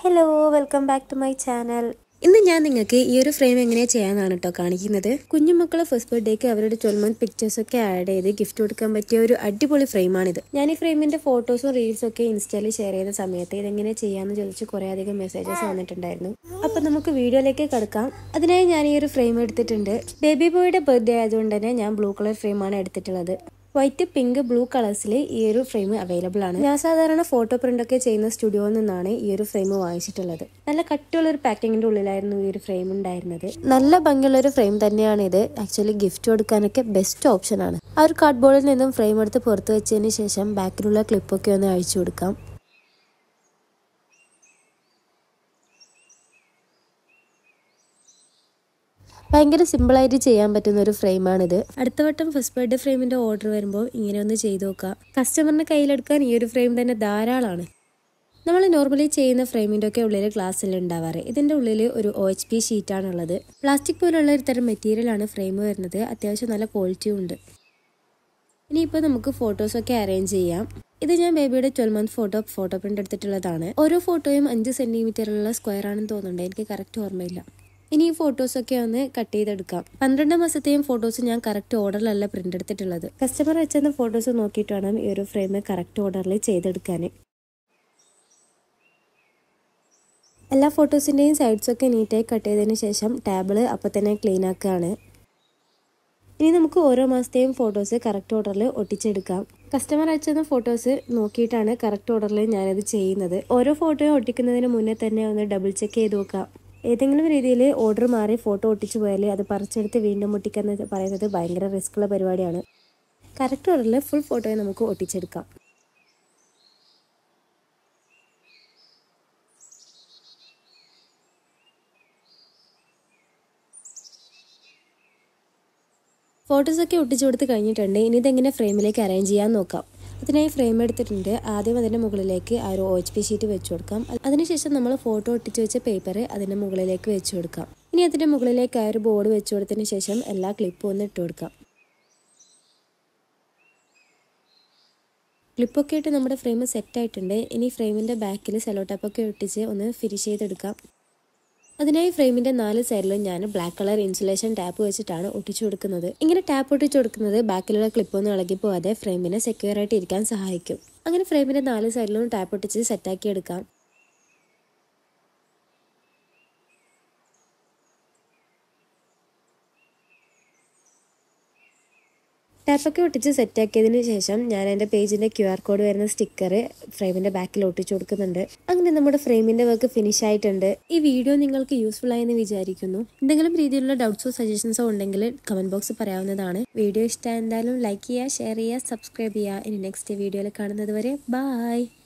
hello welcome back to my channel ഇന്ന് ഞാൻ നിങ്ങൾക്ക് ഈ ഒരു ഫ്രെയിം എങ്ങനെ ചെയ്യാന്നാണ് കേട്ടോ കാണിക്കുന്നത് കുഞ്ഞുമക്കളെ ഫസ്റ്റ് ബർത്ത്ഡേക്ക് അവരുടെ ട്വൽവ് മന്ത് പിക്ചേഴ്സ് ഒക്കെ ആഡ് ചെയ്ത് ഗിഫ്റ്റ് കൊടുക്കാൻ പറ്റിയ ഒരു അടിപൊളി ഫ്രെയിമാണിത് ഞാൻ ഈ ഫ്രെയിമിന്റെ ഫോട്ടോസും റീൽസും ഒക്കെ ഇൻസ്റ്റയിൽ ഷെയർ ചെയ്ത സമയത്ത് ഇതെങ്ങനെ ചെയ്യാന്ന് ചോദിച്ച് കുറേ അധികം മെസ്സേജസ് വന്നിട്ടുണ്ടായിരുന്നു അപ്പൊ നമുക്ക് വീഡിയോയിലേക്ക് കിടക്കാം അതിനായി ഞാൻ ഈ ഒരു ഫ്രെയിം എടുത്തിട്ടുണ്ട് ബേബി ബോയുടെ ബർത്ത്ഡേ ആയതുകൊണ്ട് തന്നെ ഞാൻ ബ്ലൂ കളർ ഫ്രെയിമാണ് എടുത്തിട്ടുള്ളത് വൈറ്റ് പിങ്ക് ബ്ലൂ കളേഴ്സിൽ ഈ ഒരു ഫ്രെയിം അവൈലബിൾ ആണ് ഞാൻ സാധാരണ ഫോട്ടോ പ്രിന്റ് ഒക്കെ ചെയ്യുന്ന സ്റ്റുഡിയോയിൽ നിന്നാണ് ഈ ഒരു ഫ്രെയിം വാങ്ങിച്ചിട്ടുള്ളത് നല്ല കട്ടിയുള്ള ഒരു പാക്കിങ്ങിന്റെ ഉള്ളിലായിരുന്നു ഈ ഒരു ഫ്രെയിം ഉണ്ടായിരുന്നത് നല്ല ഭംഗിയുള്ള ഒരു ഫ്രെയിം തന്നെയാണ് ഇത് ആക്ച്വലി ഗിഫ്റ്റ് കൊടുക്കാനൊക്കെ ബെസ്റ്റ് ഓപ്ഷൻ ആണ് ആ ഒരു കാർഡ്ബോർഡിൽ നിന്നും ഫ്രെയിം എടുത്ത് പുറത്ത് വെച്ചതിന് ശേഷം ബാക്കിലുള്ള ക്ലിപ്പൊക്കെ ഒന്ന് അഴിച്ചു കൊടുക്കാം ഭയങ്കര സിമ്പിളായിട്ട് ചെയ്യാൻ പറ്റുന്ന ഒരു ഫ്രെയിമാണിത് അടുത്ത വട്ടം ഫസ്റ്റ് ബർത്ത്ഡേ ഫ്രെയിമിന്റെ ഓർഡർ വരുമ്പോൾ ഇങ്ങനെ ഒന്ന് ചെയ്തു നോക്കാം കസ്റ്റമറിന്റെ കയ്യിലെടുക്കാൻ ഈ ഒരു ഫ്രെയിം തന്നെ ധാരാളമാണ് നമ്മൾ നോർമലി ചെയ്യുന്ന ഫ്രെയിമിന്റെ ഒക്കെ ഉള്ളിൽ ഗ്ലാസ്സിൽ ഉണ്ടാവാറ് ഇതിന്റെ ഉള്ളിൽ ഒരു ഒ എച്ച് പി ഷീറ്റാണ് ഉള്ളത് പ്ലാസ്റ്റിക് പോലുള്ള ഒരു തരം മെറ്റീരിയലാണ് ഫ്രെയിം വരുന്നത് അത്യാവശ്യം നല്ല ക്വാളിറ്റിയും ഉണ്ട് ഇനിയിപ്പോൾ നമുക്ക് ഫോട്ടോസൊക്കെ അറേഞ്ച് ചെയ്യാം ഇത് ഞാൻ ബേബിയുടെ twelve month photo photo print എടുത്തിട്ടുള്ളതാണ് ഓരോ ഫോട്ടോയും അഞ്ച് സെന്റിമീറ്ററുള്ള സ്ക്വയർ ആണെന്ന് തോന്നുന്നുണ്ട് എനിക്ക് കറക്റ്റ് ഓർമ്മയില്ല ഇനി ഈ ഫോട്ടോസൊക്കെ ഒന്ന് കട്ട് ചെയ്തെടുക്കാം പന്ത്രണ്ട് മാസത്തെയും ഫോട്ടോസ് ഞാൻ കറക്റ്റ് ഓർഡറിലല്ല പ്രിന്റ് എടുത്തിട്ടുള്ളത് കസ്റ്റമർ അയച്ചെന്ന ഫോട്ടോസ് നോക്കിയിട്ട് വേണം ഈ ഒരു ഫ്രെയിം കറക്റ്റ് ഓർഡറിൽ ചെയ്തെടുക്കാൻ എല്ലാ ഫോട്ടോസിൻ്റെയും സൈഡ്സൊക്കെ നീറ്റായി കട്ട് ചെയ്തതിന് ശേഷം ടേബിള് അപ്പോൾ തന്നെ ക്ലീൻ ആക്കുകയാണ് ഇനി നമുക്ക് ഓരോ മാസത്തെയും ഫോട്ടോസ് കറക്റ്റ് ഓർഡറിൽ ഒട്ടിച്ചെടുക്കാം കസ്റ്റമർ അയച്ചെന്ന ഫോട്ടോസ് നോക്കിയിട്ടാണ് കറക്റ്റ് ഓർഡറിൽ ഞാനത് ചെയ്യുന്നത് ഓരോ ഫോട്ടോയും ഒട്ടിക്കുന്നതിന് മുന്നേ തന്നെ ഒന്ന് ഡബിൾ ചെക്ക് ചെയ്ത് നോക്കാം ഏതെങ്കിലും രീതിയിൽ ഓർഡർ മാറി ഫോട്ടോ ഒട്ടിച്ചു പോയാൽ അത് പറിച്ചെടുത്ത് വീണ്ടും ഒട്ടിക്കുക പറയുന്നത് ഭയങ്കര റിസ്ക്കുള്ള പരിപാടിയാണ് കറക്റ്റ് ഓർഡറിൽ ഫുൾ ഫോട്ടോയെ നമുക്ക് ഒട്ടിച്ചെടുക്കാം ഫോട്ടോസൊക്കെ ഒട്ടിച്ചു കൊടുത്ത് കഴിഞ്ഞിട്ടുണ്ട് ഇനി ഇതെങ്ങനെ ഫ്രെയിമിലേക്ക് അറേഞ്ച് ചെയ്യാൻ നോക്കാം അതിനായി ഫ്രെയിം എടുത്തിട്ടുണ്ട് ആദ്യം അതിൻ്റെ മുകളിലേക്ക് ആ ഒരു ഒ എച്ച് പി ഷീറ്റ് വെച്ച് കൊടുക്കാം അതിനുശേഷം നമ്മൾ ഫോട്ടോ ഒട്ടിച്ച് വെച്ച പേപ്പർ അതിൻ്റെ മുകളിലേക്ക് വെച്ച് കൊടുക്കാം ഇനി അതിൻ്റെ മുകളിലേക്ക് ആ ഒരു ബോർഡ് വെച്ച് കൊടുത്തതിന് ശേഷം എല്ലാ ക്ലിപ്പും ഒന്ന് ഇട്ട് കൊടുക്കാം ക്ലിപ്പൊക്കെ ഇട്ട് നമ്മുടെ ഫ്രെയിം സെറ്റ് ആയിട്ടുണ്ട് ഇനി ഫ്രെയിമിൻ്റെ ബാക്കിൽ സെലോ ടാപ്പൊക്കെ ഒട്ടിച്ച് ഒന്ന് ഫിനിഷ് ചെയ്തെടുക്കാം അതിനായി ഫ്രെയിമിന്റെ നാല് സൈഡിലും ഞാൻ ബ്ലാക്ക് കളർ ഇൻസുലേഷൻ ടാപ്പ് വെച്ചിട്ടാണ് ഒട്ടിച്ചു കൊടുക്കുന്നത് ഇങ്ങനെ ടാപ്പ് ഒട്ടിച്ചു കൊടുക്കുന്നത് ബാക്കിലുള്ള ക്ലിപ്പൊന്നും ഇളകി പോവാതെ ഫ്രെയിമിനെ സെക്യൂർ ആയിട്ട് ഇരിക്കാൻ സഹായിക്കും അങ്ങനെ ഫ്രെയിമിന്റെ നാല് സൈഡിലും ടാപ്പ് ഒട്ടിച്ച് സെറ്റാക്കി എടുക്കാം ടാപ്പൊക്കെ ഒട്ടിച്ച് സെറ്റാക്കിയതിന് ശേഷം ഞാൻ എൻ്റെ പേജിൻ്റെ ക്യു ആർ കോഡ് വരുന്ന സ്റ്റിക്കർ ഫ്രെയിമിൻ്റെ ബാക്കിൽ ഒട്ടിച്ചു കൊടുക്കുന്നുണ്ട് അങ്ങനെ നമ്മുടെ ഫ്രെയിമിൻ്റെ വർക്ക് ഫിനിഷ് ആയിട്ടുണ്ട് ഈ വീഡിയോ നിങ്ങൾക്ക് യൂസ്ഫുൾ ആയെന്ന് വിചാരിക്കുന്നു എന്തെങ്കിലും രീതിയിലുള്ള ഡൗട്ട്സോ സജഷൻസോ ഉണ്ടെങ്കിൽ കമൻറ്റ് ബോക്സ് പറയാവുന്നതാണ് വീഡിയോ ഇഷ്ടമായി എന്തായാലും ലൈക്ക് ചെയ്യുക ഷെയർ ചെയ്യുക സബ്സ്ക്രൈബ് ചെയ്യുക ഇനി നെക്സ്റ്റ് വീഡിയോയിൽ കാണുന്നത് വരെ ബായ്